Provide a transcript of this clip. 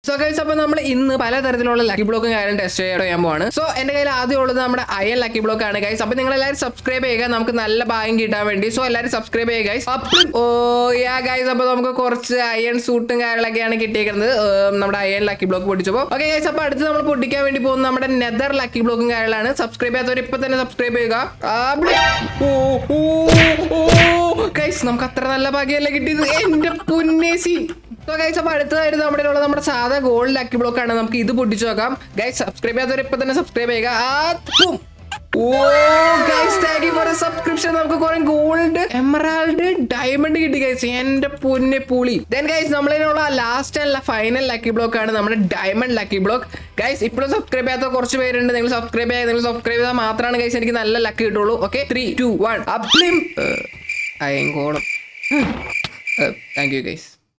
So guys അപ്പോൾ നമ്മൾ ഇന്ന് പലതരത്തിലുള്ള ലക്കി ബ്ലോക്കും കാര്യം ടെസ്റ്റ് ചെയ്യാൻ പോവാണ് സോ എന്റെ കയ്യിൽ ആദ്യം ഉള്ളത് നമ്മുടെ അയൺ ലക്കി ബ്ലോക്ക് ആണ് ഗൈസ് അപ്പോൾ നിങ്ങൾ എല്ലാവരും സബ്സ്ക്രൈബ് ചെയ്യുക നമുക്ക് നല്ല ഭാഗ്യം കിട്ടാൻ വേണ്ടി സോ എല്ലാവരും സബ്സ്ക്രൈബ് ചെയ്യുക ഗൈസ് അപ്പോൾ ഓ യാ ഗൈസ് അപ്പോൾ നമുക്ക് കുറച്ച് അയൺ സൂട്ടും കാര്യങ്ങളൊക്കെയാണ് കിട്ടിയിരിക്കുന്നത് ഏം, നമ്മുടെ അയൺ ലക്കി ബ്ലോക്ക് പൊട്ടിച്ചപ്പോൾ ഓക്കെ ഗൈസ് അപ്പോൾ അടുത്ത് നമ്മൾ പൊട്ടിക്കാൻ വേണ്ടി പോകുന്ന നമ്മുടെ നെതർ ലക്കി ബ്ലോക്കും കാര്യങ്ങളാണ് സബ്സ്ക്രൈബ് ചെയ്യാത്തവർ ഇപ്പൊ തന്നെ സബ്സ്ക്രൈബ് ചെയ്യുക ആ, ബ്ലി- ഓ ഓ ഓ ഗൈസ് നമുക്ക് അത്ര നല്ല ഭാഗ്യമല്ല കിട്ടിയത് എന്റെ പുന്നേസി സോ ഗൈസ് അപ്പോൾ അടുത്തതായിട്ട് നമ്മുടെ ഉള്ള നമ്മുടെ സാധാ ഗോൾഡ് ലക്കി ബ്ലോക്ക് ആണ് നമുക്ക് ഇത് പൊട്ടിച്ചു നോക്കാം ഗൈസ് സബ്സ്ക്രൈബ് ചെയ്യാത്തവർ ഇപ്പൊ തന്നെ സബ്സ്ക്രൈബ് ചെയ്യുക ആ, തും. ഓ guys thank you for subscription നമുക്ക് കുറെ ഗോൾഡ് എമറാൾഡ് ഡയമണ്ട് കിട്ടി ഗൈസ് എന്റെ പൊന്നെ പുളി ദെൻ ഗൈസ് നമ്മളിനുള്ള ലാസ്റ്റ് അല്ല ഫൈനൽ ലക്കി ബ്ലോക്ക് ആണ് നമ്മുടെ ഡയമണ്ട് ലക്കി ബ്ലോക്ക് ഗൈസ് ഇപ്പോഴും സബ്സ്ക്രൈബ് ചെയ്യാത്ത കുറച്ച് പേരുണ്ട് നിങ്ങൾ സബ്സ്ക്രൈബ് ചെയ്യാൻ നിങ്ങൾ സബ്സ്ക്രൈബ് ചെയ്താൽ മാത്രമാണ് ഗൈസ് എനിക്ക് നല്ല ലക്ക് കിട്ടുള്ളൂ ഓക്കെ ത്രീ ടു വൺ അപ്ലിം അയ്യങ്കോളം താങ്ക് യു ഗൈസ്